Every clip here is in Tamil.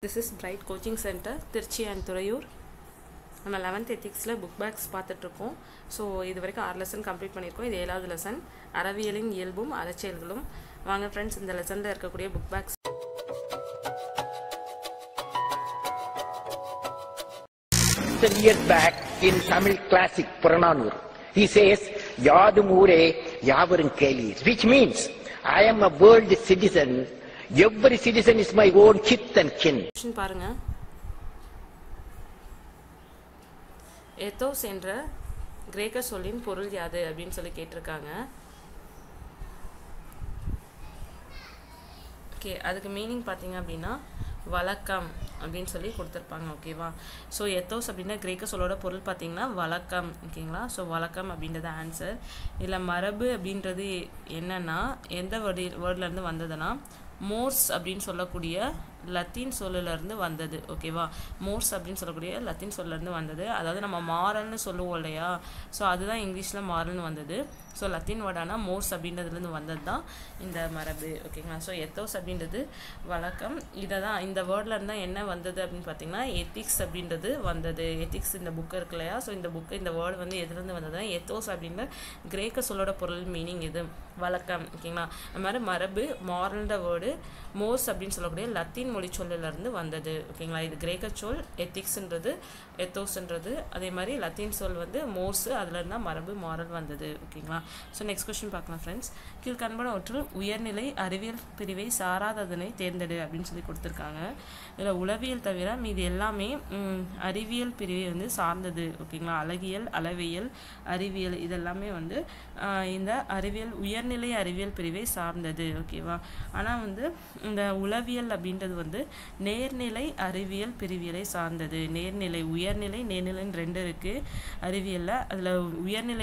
This is bright coaching centre Trichy and Thuraiyur நம்ம லெவன்த் எத்திக்ஸில் புக் பேக்ஸ் பார்த்துட்ருக்கோம் ஸோ இது வரைக்கும் ஆறு லெசன் கம்ப்ளீட் பண்ணியிருக்கோம் இது ஏழாவது லெசன் அறவியலின் இயல்பும் அறச்செயல்களும் வாங்க ஃப்ரெண்ட்ஸ் இந்த லெசனில் இருக்கக்கூடிய book backs thousand years back in Tamil classic Purananur. He says, Yadum ure yavarum kelis, which means I am a world citizen. Every citizen is my own kith and kin. Question பாருங்க எத்தோஸ் என்ற கிரேக்க சொல்லின் பொருள் யாது அப்படின்னு சொல்லி கேட்டிருக்காங்க ஓகே அதுக்கு மீனிங் பார்த்தீங்க அப்படின்னா வழக்கம் அப்படின்னு சொல்லி கொடுத்துருப்பாங்க ஓகேவா ஸோ எத்தோஸ் அப்படின்னா கிரேக்க சொல்லோட பொருள் பார்த்தீங்கன்னா வழக்கம் ஓகேங்களா ஸோ வழக்கம் அப்படின்றது ஆன்சர் இதில் மரபு அப்படின்றது என்னன்னா எந்த வேர்டு வேர்ட்லேருந்து வந்ததுன்னா மோர்ஸ் அப்படின்னு சொல்லக்கூடிய லத்தீன் சொல்லிலேருந்து வந்தது ஓகேவா மோர்ஸ் அப்படின்னு சொல்லக்கூடிய லத்தீன் சொல்லிலேருந்து வந்தது அதாவது நம்ம மாரல்னு சொல்லுவோம் இல்லையா ஸோ அதுதான் இங்கிலீஷில் மாரல்னு வந்தது ஸோ லத்தீன் வேர்டானா மோர்ஸ் அப்படின்றதுலேருந்து வந்தது தான் இந்த மரபு ஓகேங்களா ஸோ எத்தோஸ் அப்படின்றது வழக்கம் இதை தான் இந்த வேர்ட்லேருந்து தான் என்ன வந்தது அப்படின்னு பார்த்தீங்கன்னா எத்திக்ஸ் அப்படின்றது வந்தது எத்திக்ஸ் இந்த புக்கு இருக்கு இல்லையா ஸோ இந்த புக்கு இந்த வேர்டு வந்து எதுலேருந்து வந்ததுன்னா எத்தோஸ் அப்படின்ற கிரேக்க சொல்லோட பொருள் மீனிங் இது வழக்கம் ஓகேங்களா அது மாதிரி மரபு மாரல்ன்ற வேர்டு மோர்ஸ் அப்படின்னு சொல்லக்கூடிய லத்தீன் மொழி சொல்லிலிருந்து வந்தது ஓகேங்களா இது கிரேக்க சொல் எத்திக்ஸ்ன்றது எத்தோஸ்ன்றது அதே மாதிரி லத்தீன் சொல் வந்து மோர்ஸ் அதுல இருந்தா மரபு மாரல் வந்தது ஓகேங்களா ஸோ நெக்ஸ்ட் கொஸ்டின் பார்க்கலாம் ஃப்ரெண்ட்ஸ் கீழ்கண்பன ஒன்று உயர்நிலை அறிவியல் பிரிவை சாராததனை தேர்ந்தெடு அப்படின்னு சொல்லி கொடுத்துருக்காங்க இதில் உளவியல் தவிர மீது எல்லாமே ம், அறிவியல் பிரிவை வந்து சார்ந்தது ஓகேங்களா அழகியல் அளவியல் அறிவியல் இதெல்லாமே வந்து ஆஹ், இந்த அறிவியல் உயர்நிலை அறிவியல் பிரிவை சார்ந்தது ஓகேவா ஆனால் வந்து இந்த உளவியல் அப்படின்றது வந்து நேர்நிலை அறிவியல் பிரிவியலை சார்ந்தது நேர்நிலை உயர்நிலை நேர்நிலைன்னு ரெண்டு இருக்கு அறிவியல்ல அதுல உயர்நிலை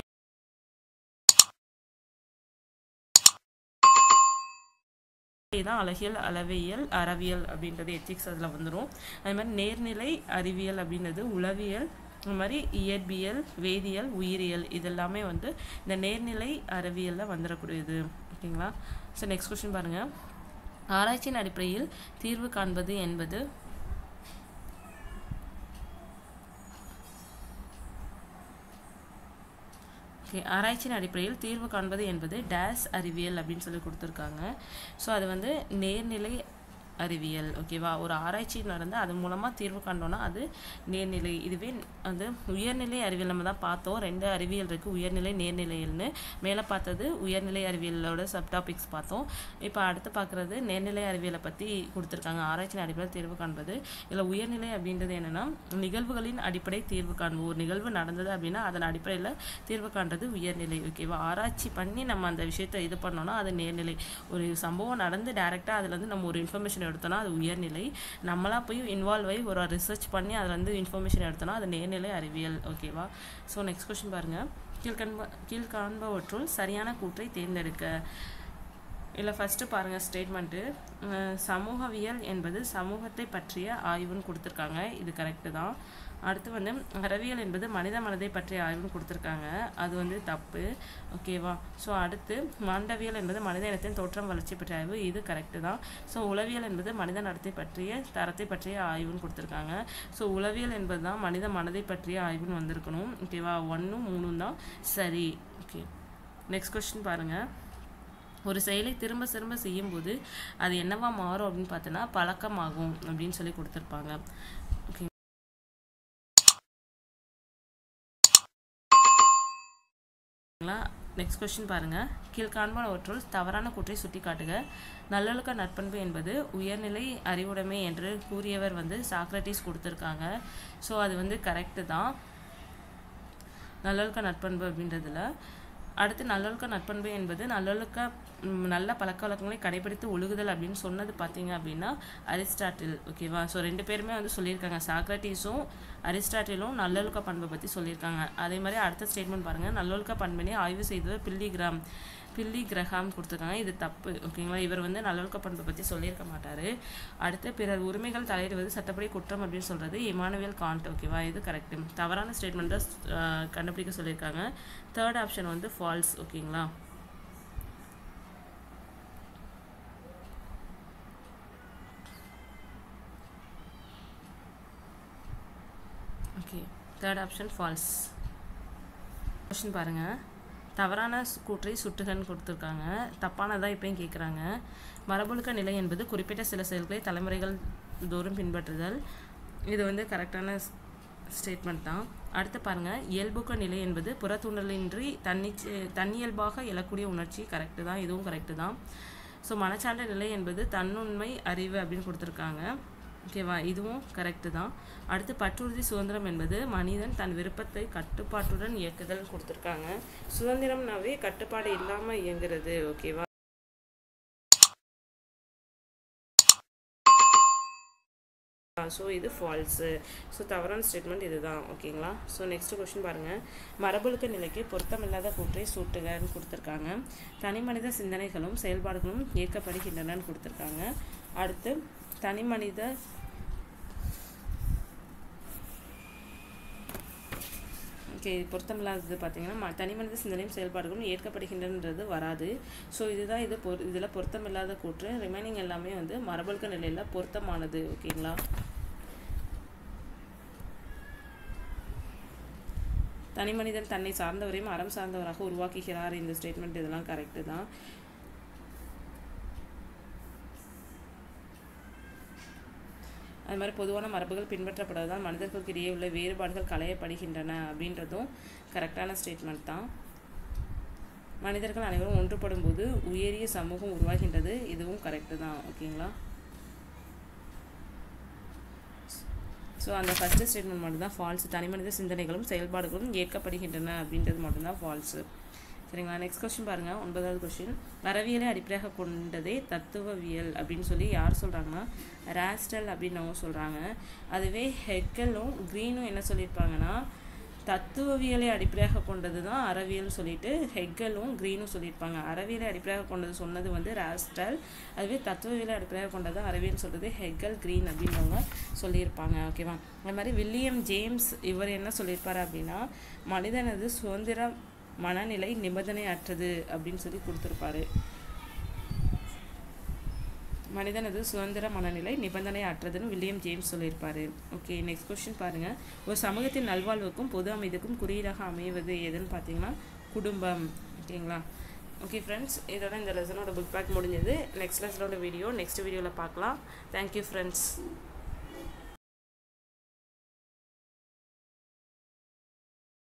தான் அழகியல் அளவியல் அறவியல் அப்படின்றது எத்திக்ஸ் அதில் வந்துடும் அதே மாதிரி நேர்நிலை அறிவியல் அப்படின்றது உளவியல் அது மாதிரி இயற்பியல் வேதியியல் உயிரியல் இதெல்லாமே வந்து இந்த நேர்நிலை அறிவியலில் வந்துடக்கூடியது ஓகேங்களா ஸோ நெக்ஸ்ட் கொஸ்டின் பாருங்கள் ஆராய்ச்சியின் அடிப்படையில் தீர்வு காண்பது என்பது ஓகே ஆராய்ச்சியின் அடிப்படையில் தீர்வு காண்பது என்பது டேஸ் அறிவியல் அப்படின்னு சொல்லி கொடுத்துருக்காங்க ஸோ அது வந்து நேர்நிலை அறிவியல் ஓகேவா ஒரு ஆராய்ச்சி நடந்து அது மூலமாக தீர்வு காண்டோம்னா அது நேர்நிலை இதுவே வந்து உயர்நிலை அறிவியல் நம்ம தான் பார்த்தோம் ரெண்டு அறிவியல் இருக்குது உயர்நிலை நேர்நிலையல்னு மேலே பார்த்தது உயர்நிலை அறிவியலோட சப் டாபிக்ஸ் பார்த்தோம் இப்போ அடுத்து பார்க்குறது நேர்நிலை அறிவியலை பற்றி கொடுத்துருக்காங்க ஆராய்ச்சியின் அடிப்படையில் தீர்வு காண்பது இதில் உயர்நிலை அப்படின்றது என்னென்னா நிகழ்வுகளின் அடிப்படை தீர்வு காண்போம் ஒரு நிகழ்வு நடந்தது அப்படின்னா அதன் அடிப்படையில் தீர்வு காண்றது உயர்நிலை ஓகேவா ஆராய்ச்சி பண்ணி நம்ம அந்த விஷயத்தை இது பண்ணோம்னா அது நேர்நிலை ஒரு சம்பவம் நடந்து டேரெக்டாக அதுலேருந்து நம்ம ஒரு இன்ஃபர்மேஷன் எடுத்தோம்னா அது உயர்நிலை நம்மளா போய் இன்வால்வ் ஆகி ஒரு ரிசர்ச் பண்ணி அதுலேருந்து இன்ஃபர்மேஷன் எடுத்தோம்னா அது நேர்நிலை அறிவியல் ஓகேவா ஸோ நெக்ஸ்ட் கொஸ்டின் பாருங்கள் கீழ்கண்ப கீழ்காண்பவற்றுள் சரியான கூற்றை தேர்ந்தெடுக்க இல்லை ஃபஸ்ட்டு பாருங்கள் ஸ்டேட்மெண்ட்டு சமூகவியல் என்பது சமூகத்தை பற்றிய ஆய்வுன்னு கொடுத்துருக்காங்க இது கரெக்டு தான் அடுத்து வந்து அறவியல் என்பது மனித மனதை பற்றிய ஆய்வுன்னு கொடுத்துருக்காங்க அது வந்து தப்பு ஓகேவா ஸோ அடுத்து மாண்டவியல் என்பது மனித இனத்தின் தோற்றம் வளர்ச்சி பற்றிய ஆய்வு இது கரெக்டு தான் ஸோ உளவியல் என்பது மனித நடத்தை பற்றிய தரத்தை பற்றிய ஆய்வுன்னு கொடுத்துருக்காங்க ஸோ உளவியல் என்பது தான் மனித மனதை பற்றிய ஆய்வுன்னு வந்திருக்கணும் ஓகேவா ஒன்றும் மூணும் தான் சரி ஓகே நெக்ஸ்ட் கொஸ்டின் பாருங்கள் ஒரு செயலை திரும்ப திரும்ப செய்யும்போது அது என்னவா மாறும் அப்படின்னு பார்த்தோன்னா பழக்கமாகும் அப்படின்னு சொல்லி கொடுத்துருப்பாங்க ஓகே நெக்ஸ்ட் கொஸ்டின் பாருங்க கீழ்காண்பனவற்றுள் தவறான கூற்றை சுட்டி காட்டுக நல்லொழுக்க நட்பண்பு என்பது உயர்நிலை அறிவுடைமை என்று கூறியவர் வந்து சாக்ரட்டிஸ் கொடுத்துருக்காங்க ஸோ அது வந்து கரெக்டு தான் நல்லொழுக்க நட்பண்பு அப்படின்றதுல அடுத்து நல்லொழுக்க நட்பண்பு என்பது நல்லொழுக்க ம், நல்ல பழக்க வழக்கங்களை கடைபிடித்து ஒழுகுதல் அப்படின்னு சொன்னது பார்த்தீங்க அப்படின்னா அரிஸ்டாட்டில் ஓகேவா ஸோ ரெண்டு பேருமே வந்து சொல்லியிருக்காங்க சாக்ரட்டிஸும் அரிஸ்டாட்டிலும் நல்லொழுக்க பண்பை பற்றி சொல்லியிருக்காங்க அதே மாதிரி அடுத்த ஸ்டேட்மெண்ட் பாருங்கள் நல்லொழுக்க பண்பினை ஆய்வு செய்தவர் பில்லிகிராம் பில்லி கிரஹாம் கொடுத்துருக்காங்க இது தப்பு ஓகேங்களா இவர் வந்து நல்லொழுக்க பண்பை பற்றி சொல்லியிருக்க மாட்டார் அடுத்து பிறர் உரிமைகள் தலையிடுவது சட்டப்படி குற்றம் அப்படின்னு சொல்கிறது இமானுவேல் காண்ட் ஓகேவா இது கரெக்டு தவறான ஸ்டேட்மெண்ட்டை கண்டுபிடிக்க சொல்லியிருக்காங்க தேர்ட் ஆப்ஷன் வந்து ஃபால்ஸ் ஓகேங்களா okay third option false question பாருங்கள் தவறான சு- கூற்றை சுட்டுகன்னு கொடுத்துருக்காங்க தப்பானதாக இப்பயும் கேட்குறாங்க மரபொழுக்க நிலை என்பது குறிப்பிட்ட சில செயல்களை தலைமுறைகள் தோறும் பின்பற்றுதல் இது வந்து கரெக்டான ஸ்டேட்மெண்ட் தான் அடுத்து பாருங்கள் இயல்புக்க நிலை என்பது புறத்தூண்டலின்றி தன்னிச்சு தன்னியல்பாக எழக்கூடிய உணர்ச்சி கரெக்டு தான் இதுவும் கரெக்டு தான் ஸோ மனச்சான்ற நிலை என்பது தன்னுண்மை அறிவு அப்படின்னு கொடுத்துருக்காங்க ஓகேவா இதுவும் கரெக்டு தான் அடுத்து பற்றுறுதி சுதந்திரம் என்பது மனிதன் தன் விருப்பத்தை கட்டுப்பாட்டுடன் இயக்குதல் கொடுத்துருக்காங்க சுதந்திரம்னாவே கட்டுப்பாடு இல்லாமல் இயங்குறது ஓகேவா ஸோ இது ஃபால்ஸு ஸோ தவறான ஸ்டேட்மெண்ட் இதுதான் ஓகேங்களா ஸோ நெக்ஸ்ட் கொஸ்டின் பாருங்கள் மரபொழுக்க நிலைக்கு பொருத்தமில்லாத கூற்றை சூட்டுகன்னு கொடுத்துருக்காங்க தனி மனித சிந்தனைகளும் செயல்பாடுகளும் இயக்கப்படுகின்றனன்னு கொடுத்துருக்காங்க அடுத்து தனி மனித ஓகே பொருத்தமில்லாதது பார்த்தீங்கன்னா ம தனி மனித சிந்தனையும் செயல்பாடுகளும் ஏற்கப்படுகின்றன்றது வராது ஸோ இதுதான் இது பொரு இதில் பொருத்தமில்லாத கூற்று ரிமைனிங் எல்லாமே வந்து மரபொழுக்க நிலையில் பொருத்தமானது ஓகேங்களா தனி மனிதன் தன்னை சார்ந்தவரையும் அறம் சார்ந்தவராக உருவாக்குகிறார் இந்த ஸ்டேட்மெண்ட் இதெல்லாம் கரெக்டு தான் அது மாதிரி பொதுவான மரபுகள் பின்பற்றப்படுவதால் மனிதர்களுக்கு இடையே உள்ள வேறுபாடுகள் களையப்படுகின்றன அப்படின்றதும் கரெக்டான ஸ்டேட்மெண்ட் தான் மனிதர்கள் அனைவரும் ஒன்றுபடும் போது உயரிய சமூகம் உருவாகின்றது இதுவும் கரெக்டு தான் ஓகேங்களா ஸோ அந்த ஃபஸ்ட்டு ஸ்டேட்மெண்ட் மட்டும்தான் ஃபால்ஸ் தனிமனித சிந்தனைகளும் செயல்பாடுகளும் ஏற்கப்படுகின்றன அப்படின்றது மட்டும்தான் ஃபால்ஸு சரிங்களா நெக்ஸ்ட் கொஸ்டின் பாருங்கள் ஒன்பதாவது கொஸ்டின் வரவியலை அடிப்படையாக கொண்டதே தத்துவவியல் அப்படின்னு சொல்லி யார் சொல்கிறாங்கன்னா ராஸ்டல் அப்படின்னு அவங்க சொல்கிறாங்க அதுவே ஹெக்கலும் க்ரீனும் என்ன சொல்லியிருப்பாங்கன்னா தத்துவவியலை அடிப்படையாக கொண்டது தான் அறவியல் சொல்லிட்டு ஹெக்கலும் க்ரீனும் சொல்லியிருப்பாங்க அறவியலை அடிப்படையாக கொண்டது சொன்னது வந்து ராஸ்டல் அதுவே தத்துவவியலை அடிப்படையாக கொண்டது அறிவியல் சொல்கிறது ஹெக்கல் க்ரீன் அப்படின்றவங்க சொல்லியிருப்பாங்க ஓகேவா அது மாதிரி வில்லியம் ஜேம்ஸ் இவர் என்ன சொல்லியிருப்பாரு அப்படின்னா மனிதனது சுதந்திர மனநிலை நிபந்தனை அற்றது அப்படின்னு சொல்லி கொடுத்துருப்பாரு மனிதனது சுதந்திர மனநிலை நிபந்தனை அற்றதுன்னு வில்லியம் ஜேம்ஸ் சொல்லியிருப்பாரு ஓகே நெக்ஸ்ட் கொஸ்டின் பாருங்க ஒரு சமூகத்தின் நல்வாழ்வுக்கும் பொது அமைதிக்கும் குறியீடாக அமைவது எதுன்னு பார்த்தீங்கன்னா குடும்பம் ஓகேங்களா ஓகே ஃப்ரெண்ட்ஸ் இதோட இந்த லெசனோட புக் பேக் முடிஞ்சது நெக்ஸ்ட் லெசனோட வீடியோ நெக்ஸ்ட் வீடியோவில் பார்க்கலாம் தேங்க்யூ ஃப்ரெண்ட்ஸ்